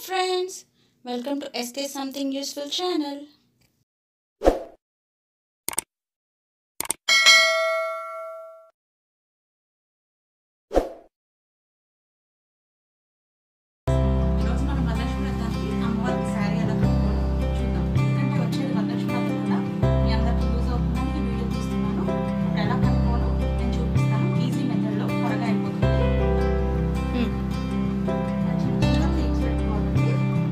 friends, welcome to SK Something Useful channel. ఈరోజు మనం వరలక్ష్మి వ్రతానికి అమ్మవారికి శారీ ఎలా కట్టుకోవాలో చూద్దాం ఎందుకంటే వచ్చేది వరలక్ష్మి వ్రతం కదా మీ అందరికీ యూజ్ అవుతుందని ఈ వీడియో తీస్తున్నాను ఇప్పుడు ఎలా కట్టుకోవాలో నేను చూపిస్తాను ఈజీ మెథడ్లో త్వరగా అయిపోతుంది Hmm. ఇలా చిన్న చిన్నగా ప్లేట్స్ పెట్టుకోవాలండి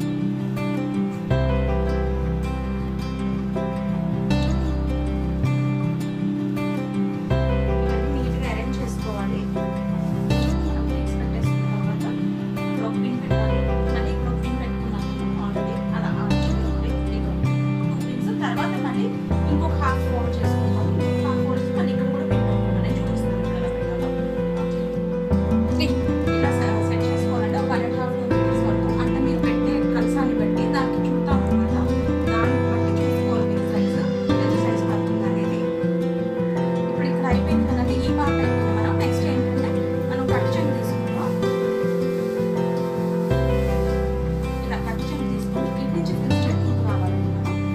ఇవన్నీ నీట్గా అరేంజ్ చేసుకోవాలి మనం ప్లేట్స్ పెట్టేసుకున్న తర్వాత ఇక్కడ ఒక పిన్ పెట్టాలి మళ్ళీ ఇక్కడ ఒక పిన్ పెట్టుకున్నాను నేను ఆల్రెడీ అలా ఆ చిన్న ఒకటి ఇదిగో. టూ పిన్స్ తర్వాత మళ్ళీ ఇంకొక హాఫ్ ఫోల్డ్ చేసుకుంటాం ఇంకొక హాఫ్ ఫోల్డ్ చేసి మళ్ళీ ఇక్కడ కూడా పిన్ పెట్టుకుంటాను నేను చూపిస్తాను ఇక్కడ ఎలా పెట్టాలో ఇలా సె- సెట్ చేసుకోవాలంటే ఒక one and half two meters వరకు అంటే మీరు పెట్టే కలసాన్ని బట్టి దానికి చుడతాం అనమాట దాన్ని బట్టి చూసుకోవాలి మీరు సైజ్ ఎంత సైజ్ పడుతుంది అనేది ఇప్పుడు ఇక్కడ అయిపోయింది కదండి ఈ పార్ట్ అయిపోయింది మనం నెక్స్ట్ ఏంటంటే మనం కట్ చెంగు తీసుకుంటాం ఇలా కట్ చెంగు తీసుకొని ఇటు నుంచి ఫిక్స్ పెట్టుకుంటూ రావాలండి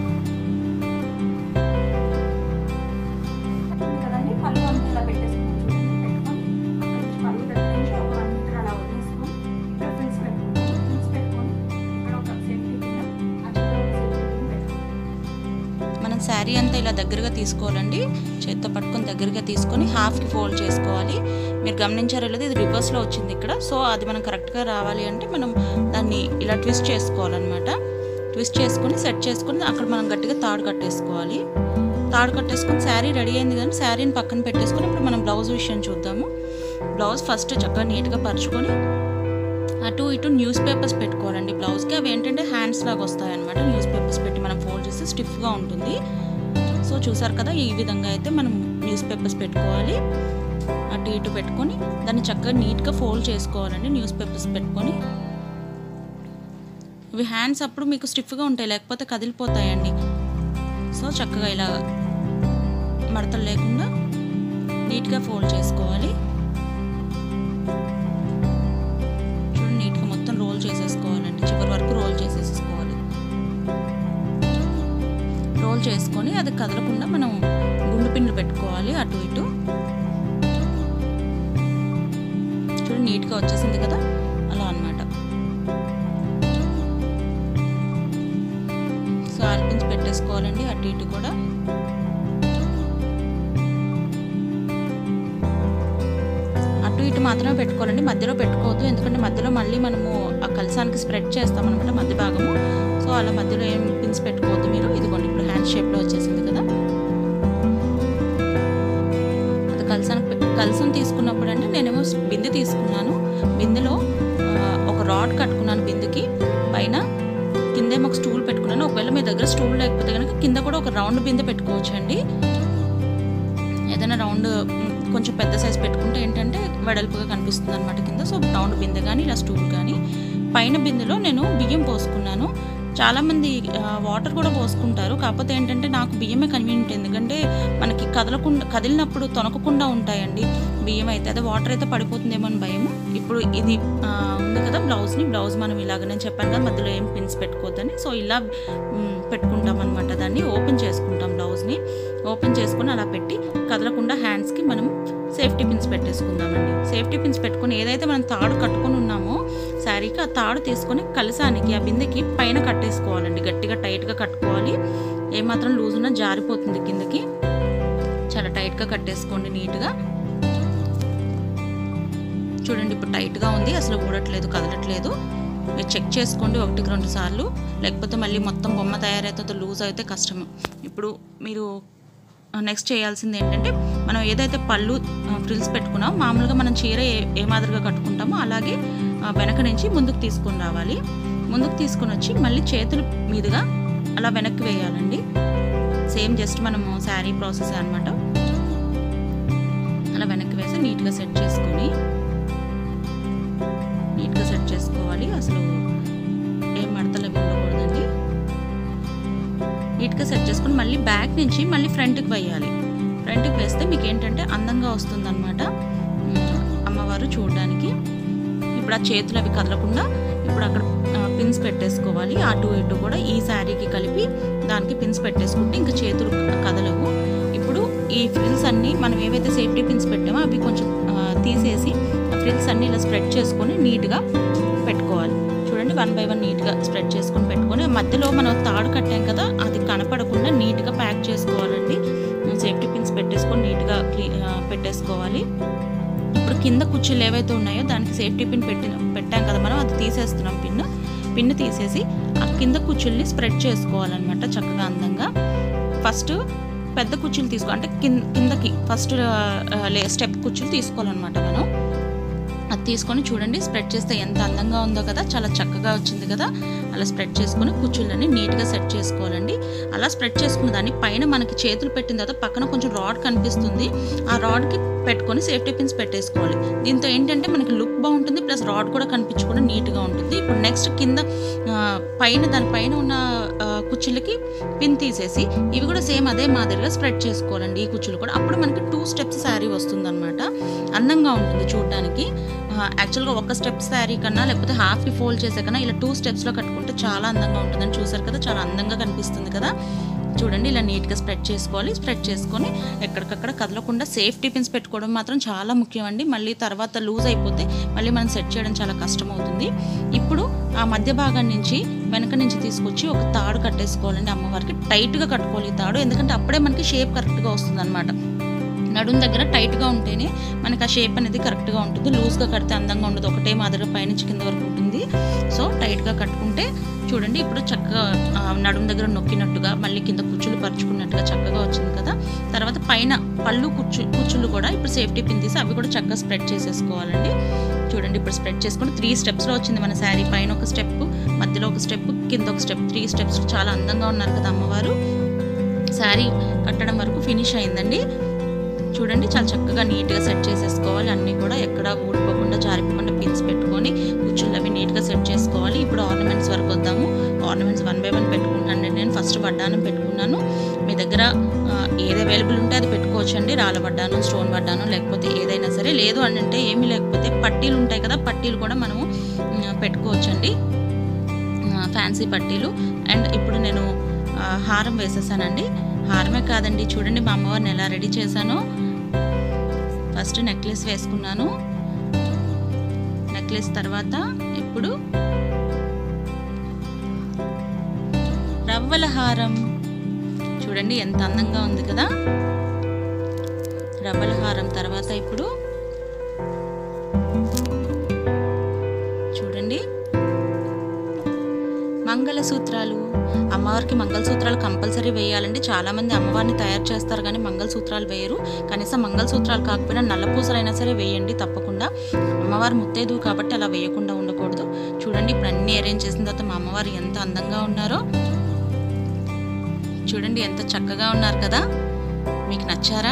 మనం ఉంది కదండి పళ్ళు అంతా ఇలా పెట్టేసుకుని చూడండి పెట్టుకొని అక్కడ నుంచి పళ్ళు దగ్గర నుంచి ఒక వన్ మీటర్ అలా వదిలేసుకొని ఇక్కడ ఫ్రిల్స్ పెట్టుకుంటాం ఫ్రిల్స్ పెట్టుకొని ఇక్కడ ఒక సేఫ్టీ పిన్ ఆ చిన్న ఒక సేఫ్టీ పిన్ పెట్టుకుంటాం మనం శారీ అంతా ఇలా దగ్గరగా తీసుకోవాలండి చేత్తో పట్టుకొని దగ్గరగా తీసుకొని హాఫ్కి ఫోల్డ్ చేసుకోవాలి మీరు గమనించారో లేదో ఇది రివర్స్లో వచ్చింది ఇక్కడ సో అది మనం కరెక్ట్గా రావాలి అంటే మనం దాన్ని ఇలా ట్విస్ట్ చేసుకోవాలన్నమాట ట్విస్ట్ చేసుకొని సెట్ చేసుకొని అక్కడ మనం గట్టిగా తాడు కట్టేసుకోవాలి తాడు కట్టేసుకొని శారీ రెడీ అయింది కానీ శారీని పక్కన పెట్టేసుకొని ఇప్పుడు మనం బ్లౌజ్ విషయం చూద్దాము బ్లౌజ్ ఫస్ట్ చక్కగా నీట్గా పరుచుకొని అటు ఇటు న్యూస్ పేపర్స్ పెట్టుకోవాలండి బ్లౌజ్కి అవి ఏంటంటే హ్యాండ్స్ లాగా వస్తాయన్నమాట న్యూస్ పేపర్స్ పెట్టి మనం ఫోల్డ్ చేస్తే స్టిఫ్గా ఉంటుంది సో చూసారు కదా ఈ విధంగా అయితే మనం న్యూస్ పేపర్స్ పెట్టుకోవాలి అటు ఇటు పెట్టుకొని దాన్ని చక్కగా నీట్గా ఫోల్డ్ చేసుకోవాలండి న్యూస్ పేపర్స్ పెట్టుకొని ఇవి హ్యాండ్స్ అప్పుడు మీకు స్టిఫ్గా ఉంటాయి లేకపోతే కదిలిపోతాయండి సో చక్కగా ఇలా మడతలు లేకుండా నీట్గా ఫోల్డ్ చేసుకోవాలి చూడండి నీట్గా మొత్తం రోల్ చేసేసుకోవాలండి చివరి వరకు రోల్ చేసేసుకోవాలి రోల్ చేసుకొని అది కదలకుండా మనం గుండు పిన్నులు పెట్టుకోవాలి అటు ఇటు చూడండి నీట్గా వచ్చేసింది కదా అలా అన్నమాట సో ఆల్పిన్స్ పెట్టేసుకోవాలండి అటు ఇటు కూడా అటు ఇటు మాత్రమే పెట్టుకోవాలండి మధ్యలో పెట్టుకోవద్దు ఎందుకంటే మధ్యలో మళ్ళీ మనము ఆ కలసానికి స్ప్రెడ్ చేస్తాం అనమాట మధ్య భాగము సో అలా మధ్యలో ఏం పిన్స్ పెట్టుకోవద్దు మీరు ఇదిగోండి ఇప్పుడు హ్యాండ్ షేప్లో వచ్చేసింది కదా అది కలసానికి పె- కలసం తీసుకున్నప్పుడు అంటే నేనేమో బిందె తీసుకున్నాను బిందెలో ఆ, ఒక రాడ్ కట్టుకున్నాను బిందెకి పైన కిందేమో ఒక స్టూల్ పెట్టుకున్నాను ఒకవేళ మీ దగ్గర స్టూల్ లేకపోతే కనుక కింద కూడా ఒక రౌండ్ బిందె పెట్టుకోవచ్చు అండి ఏదైనా రౌండ్ మ్, కొంచెం పెద్ద సైజ్ పెట్టుకుంటే ఏంటంటే వెడల్పుగా కనిపిస్తుంది అనమాట కింద సో రౌండ్ బిందె కానీ ఇలా స్టూల్ కానీ పైన బిందెలో నేను బియ్యం పోసుకున్నాను చాలామంది వాటర్ కూడా పోసుకుంటారు కాకపోతే ఏంటంటే నాకు బియ్యమే కన్వీనియంట్ ఎందుకంటే మనకి కదలకుండా కదిలినప్పుడు తొనకకుండా ఉంటాయండి బియ్యం అయితే అదే వాటర్ అయితే పడిపోతుందేమో అని భయం ఇప్పుడు ఇది ఆ, ఉంది కదా బ్లౌజ్ని బ్లౌజ్ మనం ఇలాగ నేను చెప్పాను కదా మధ్యలో ఏం పిన్స్ పెట్టుకోవద్దని సో ఇలా మ్, పెట్టుకుంటాం అనమాట దాన్ని ఓపెన్ చేసుకుంటాం బ్లౌజ్ని ఓపెన్ చేసుకొని అలా పెట్టి కదలకుండా హ్యాండ్స్కి మనం సేఫ్టీ పిన్స్ పెట్టేసుకుందామండి సేఫ్టీ పిన్స్ పెట్టుకొని ఏదైతే మనం తాడు కట్టుకొని ఉన్నామో శారీకి ఆ తాడు తీసుకొని కలసానికి ఆ బిందెకి పైన కట్టేసుకోవాలండి గట్టిగా టైట్గా కట్టుకోవాలి ఏమాత్రం లూజ్ ఉన్నా జారిపోతుంది కిందకి చాలా టైట్గా కట్టేసుకోండి నీట్గా చూడండి ఇప్పుడు టైట్గా ఉంది అసలు ఊడట్లేదు కదలట్లేదు మీరు చెక్ చేసుకోండి ఒకటికి రెండు సార్లు లేకపోతే మళ్ళీ మొత్తం బొమ్మ తయారైతే లూజ్ అయితే కష్టం ఇప్పుడు మీరు నెక్స్ట్ చేయాల్సింది ఏంటంటే మనం ఏదైతే పళ్ళు ఫ్రిల్స్ పెట్టుకున్నామో మామూలుగా మనం చీర ఏ ఏ మాదిరిగా కట్టుకుంటామో అలాగే ఆ, వెనక నుంచి ముందుకు తీసుకొని రావాలి ముందుకు తీసుకొని వచ్చి మళ్ళీ చేతుల మీదుగా అలా వెనక్కి వేయాలండి సేమ్ జస్ట్ మనము శారీ ప్రాసెస్ అనమాట అలా వెనక్కి వేసి నీట్గా సెట్ చేసుకొని నీట్గా సెట్ చేసుకోవాలి అసలు ఏం మడతలు అవి ఉండకూడదండి నీట్గా సెట్ చేసుకొని మళ్ళీ బ్యాక్ నుంచి మళ్ళీ ఫ్రంట్కి వేయాలి ఫ్రంట్కి వేస్తే మీకు ఏంటంటే అందంగా వస్తుందన్నమాట ఉమ్, అమ్మవారు చూడడానికి ఇప్పుడు ఆ చేతులు అవి కదలకుండా ఇప్పుడు అక్కడ పిన్స్ పెట్టేసుకోవాలి అటు ఇటు కూడా ఈ శారీకి కలిపి దానికి పిన్స్ పెట్టేసుకుంటే ఇంకా చేతులు కదలవు ఇప్పుడు ఈ ఫ్రిల్స్ అన్నీ మనం ఏవైతే సేఫ్టీ పిన్స్ పెట్టామో అవి కొంచెం ఆ, తీసేసి ఆ ఫ్రిల్స్ అన్నీ ఇలా స్ప్రెడ్ చేసుకొని నీట్గా పెట్టుకోవాలి చూడండి వన్ బై వన్ నీట్గా స్ప్రెడ్ చేసుకొని పెట్టుకొని మధ్యలో మనం తాడు కట్టాం కదా అది కనపడకుండా నీట్గా ప్యాక్ చేసుకోవాలండి సేఫ్టీ పిన్స్ పెట్టేసుకొని నీట్గా క్లీ ఆ, పెట్టేసుకోవాలి ఇప్పుడు కింద కుర్చీలు ఏవైతే ఉన్నాయో దానికి సేఫ్టీ పిన్ పెట్టి పెట్టాం కదా మనం అది తీసేస్తున్నాం పిన్ పిన్ తీసేసి ఆ కింద కుర్చీల్ని స్ప్రెడ్ చేసుకోవాలన్నమాట చక్కగా అందంగా ఫస్ట్ పెద్ద కుర్చీలు తీసుకో అంటే కింద కిందకి ఫస్ట్ స్టెప్ కుర్చీలు తీసుకోవాలన్నమాట మనం అది తీసుకొని చూడండి స్ప్రెడ్ చేస్తే ఎంత అందంగా ఉందో కదా చాలా చక్కగా వచ్చింది కదా అలా స్ప్రెడ్ చేసుకొని కుర్చీలన్నీ నీట్గా సెట్ చేసుకోవాలండి అలా స్ప్రెడ్ చేసుకున్న దాన్ని పైన మనకి చేతులు పెట్టిన తర్వాత పక్కన కొంచెం రాడ్ కనిపిస్తుంది ఆ రాడ్కి పెట్టుకొని సేఫ్టీ పిన్స్ పెట్టేసుకోవాలి దీంతో ఏంటంటే మనకి లుక్ బాగుంటుంది ప్లస్ రాడ్ కూడా కనిపించకుండా నీట్గా ఉంటుంది ఇప్పుడు నెక్స్ట్ కింద ఆ, పైన దాని పైన ఉన్న ఆ, కుర్చీలకి పిన్ తీసేసి ఇవి కూడా సేమ్ అదే మాదిరిగా స్ప్రెడ్ చేసుకోవాలండి ఈ కుర్చీలు కూడా అప్పుడు మనకి టూ స్టెప్స్ శారీ వస్తుందన్నమాట అందంగా ఉంటుంది చూడడానికి యాక్చువల్గా ఒక స్టెప్ శారీ కన్నా లేకపోతే హాఫ్కి ఫోల్డ్ చేసే కన్నా ఇలా టూ స్టెప్స్లో కట్టుకుంటే చాలా అందంగా ఉంటుందని చూసారు కదా చాలా అందంగా కనిపిస్తుంది కదా చూడండి ఇలా నీట్గా స్ప్రెడ్ చేసుకోవాలి స్ప్రెడ్ చేసుకొని ఎక్కడికక్కడ కదలకుండా సేఫ్టీ పిన్స్ పెట్టుకోవడం మాత్రం చాలా ముఖ్యం అండి మళ్ళీ తర్వాత లూజ్ అయిపోతే మళ్ళీ మనం సెట్ చేయడం చాలా కష్టం అవుతుంది ఇప్పుడు ఆ మధ్య భాగం నుంచి వెనక నుంచి తీసుకొచ్చి ఒక తాడు కట్టేసుకోవాలండి అమ్మవారికి టైట్గా కట్టుకోవాలి ఈ తాడు ఎందుకంటే అప్పుడే మనకి షేప్ కరెక్ట్గా వస్తుంది అనమాట నడుం దగ్గర టైట్గా ఉంటేనే మనకి ఆ షేప్ అనేది కరెక్ట్గా ఉంటుంది లూజ్గా కడితే అందంగా ఉండదు ఒకటే మాదిరిగా పైనుంచి కింద వరకు ఉంటుంది సో టైట్గా కట్టుకుంటే చూడండి ఇప్పుడు చక్కగా ఆ, నడుం దగ్గర నొక్కినట్టుగా మళ్ళీ కింద కుచ్చులు పరుచుకున్నట్టుగా చక్కగా వచ్చింది కదా తర్వాత పైన పళ్ళు కుచ్చు కుచ్చులు కూడా ఇప్పుడు సేఫ్టీ పిన్ తీసి అవి కూడా చక్కగా స్ప్రెడ్ చేసేసుకోవాలండి చూడండి ఇప్పుడు స్ప్రెడ్ చేసుకొని త్రీ స్టెప్స్లో వచ్చింది మన శారీ పైన ఒక స్టెప్ మధ్యలో ఒక స్టెప్ కింద ఒక స్టెప్ త్రీ స్టెప్స్ చాలా అందంగా ఉన్నారు కదా అమ్మవారు శారీ కట్టడం వరకు ఫినిష్ అయిందండి చూడండి చాలా చక్కగా నీట్గా సెట్ చేసేసుకోవాలి అన్నీ కూడా ఎక్కడ ఊడిపోకుండా జారిపోకుండా పిన్స్ పెట్టుకొని కుర్చీలు అవి నీట్గా సెట్ చేసుకోవాలి ఇప్పుడు ఆర్నమెంట్స్ వరకు వద్దాము ఆర్నమెంట్స్ వన్ బై వన్ పెట్టుకుంటాను నేను ఫస్ట్ వడ్డానం పెట్టుకున్నాను మీ దగ్గర ఆ, ఏది అవైలబుల్ ఉంటే అది పెట్టుకోవచ్చండి రాళ్ళ వడ్డానం స్టోన్ వడ్డానం లేకపోతే ఏదైనా సరే లేదు అని అంటే ఏమీ లేకపోతే పట్టీలు ఉంటాయి కదా పట్టీలు కూడా మనము ఆ, పెట్టుకోవచ్చండి ఆ, ఫ్యాన్సీ పట్టీలు అండ్ ఇప్పుడు నేను ఆ, హారం వేసేసానండి హారమే కాదండి చూడండి మా అమ్మవారిని ఎలా రెడీ చేశానో ఫస్ట్ నెక్లెస్ వేసుకున్నాను నెక్లెస్ తర్వాత ఇప్పుడు రవ్వల హారం చూడండి ఎంత అందంగా ఉంది కదా రవ్వల హారం తర్వాత ఇప్పుడు చూడండి మంగళసూత్రాలు అమ్మవారికి మంగళసూత్రాలు కంపల్సరీ వేయాలండి చాలామంది అమ్మవారిని తయారు చేస్తారు కానీ మంగళసూత్రాలు వేయరు కనీసం మంగళసూత్రాలు కాకపోయినా నల్లపూసలైనా సరే వేయండి తప్పకుండా అమ్మవారు ముత్తేదు కాబట్టి అలా వేయకుండా ఉండకూడదు చూడండి ఇప్పుడు అన్నీ అరేంజ్ చేసిన తర్వాత మా అమ్మవారు ఎంత అందంగా ఉన్నారో చూడండి ఎంత చక్కగా ఉన్నారు కదా మీకు నచ్చారా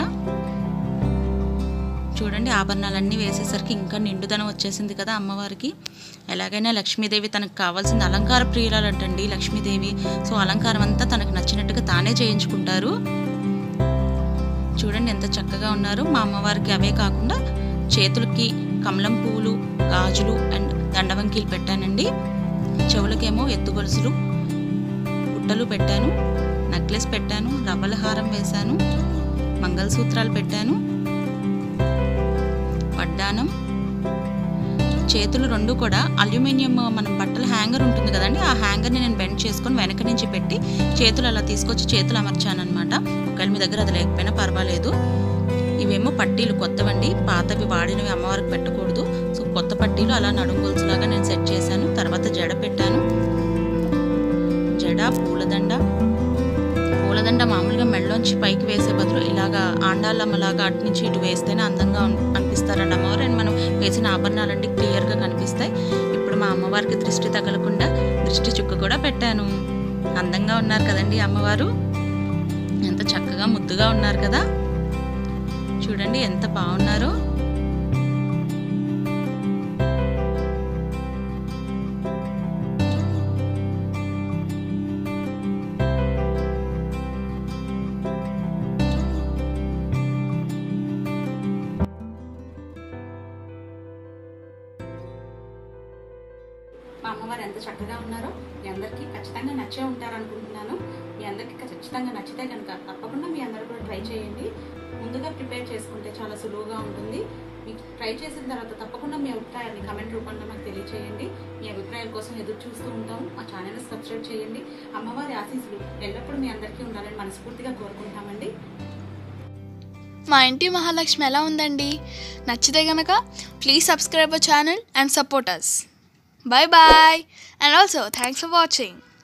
చూడండి ఆభరణాలన్నీ వేసేసరికి ఇంకా నిండుదనం వచ్చేసింది కదా అమ్మవారికి ఎలాగైనా లక్ష్మీదేవి తనకు కావాల్సింది అలంకార ప్రియురాలంటండి లక్ష్మీదేవి సో అలంకారం అంతా తనకు నచ్చినట్టుగా తానే చేయించుకుంటారు చూడండి ఎంత చక్కగా ఉన్నారు మా అమ్మవారికి అవే కాకుండా చేతులకి కమలం పువ్వులు గాజులు అండ్ దండవంకీలు పెట్టానండి చెవులకేమో ఎత్తు గొలుసులు బుట్టలు పెట్టాను నెక్లెస్ పెట్టాను రవ్వల హారం వేశాను మంగళసూత్రాలు పెట్టాను వడ్డానం చేతులు రెండు కూడా అల్యూమినియం మనం బట్టల హ్యాంగర్ ఉంటుంది కదండి ఆ హ్యాంగర్ని నేను బెండ్ చేసుకొని వెనక నుంచి పెట్టి చేతులు అలా తీసుకొచ్చి చేతులు అమర్చాను అనమాట ఒకవేళ మీ దగ్గర అది లేకపోయినా పర్వాలేదు ఇవేమో పట్టీలు కొత్తవండి పాతవి వాడినవి అమ్మవారికి పెట్టకూడదు సో కొత్త పట్టీలు అలా నడుము గొలుసులాగా నేను సెట్ చేశాను తర్వాత జడ పెట్టాను జడ పూలదండ పూలదండ మామూలుగా మెడలోంచి పైకి వేసే బదులు ఇలాగా ఆండాలమ్మలాగా అటు నుంచి ఇటు వేస్తేనే అందంగా అన్- అనిపిస్తారండి అమ్మవారు అండ్ మనం వేసిన ఆభరణాలన్నీ క్లియర్గా కనిపిస్తాయి ఇప్పుడు మా అమ్మవారికి దృష్టి తగలకుండా దృష్టి చుక్క కూడా పెట్టాను అందంగా ఉన్నారు కదండి అమ్మవారు ఎంత చక్కగా ముద్దుగా ఉన్నారు కదా చూడండి ఎంత బాగున్నారో మా అమ్మవారు ఎంత చక్కగా ఉన్నారో మీ అందరికీ ఖచ్చితంగా నచ్చే ఉంటారు అనుకుంటున్నాను మీ అందరికీ ఖచ్చితంగా నచ్చితే కనుక తప్పకుండా మీ అందరూ కూడా ట్రై చేయండి ముందుగా ప్రిపేర్ చేసుకుంటే చాలా సులువుగా ఉంటుంది మీకు ట్రై చేసిన తర్వాత తప్పకుండా మీ అభిప్రాయాన్ని కమెంట్ రూపంలో మాకు తెలియచేయండి మీ అభిప్రాయాల కోసం ఎదురు చూస్తూ ఉంటాం మా ఛానల్ని సబ్స్క్రైబ్ చేయండి అమ్మవారి ఆశీస్సులు ఎల్లప్పుడూ మీ అందరికీ ఉండాలని మనస్ఫూర్తిగా కోరుకుంటామండి మా ఇంటి మహాలక్ష్మి ఎలా ఉందండి నచ్చితే గనక please subscribe our channel and support us bye bye and also thanks for watching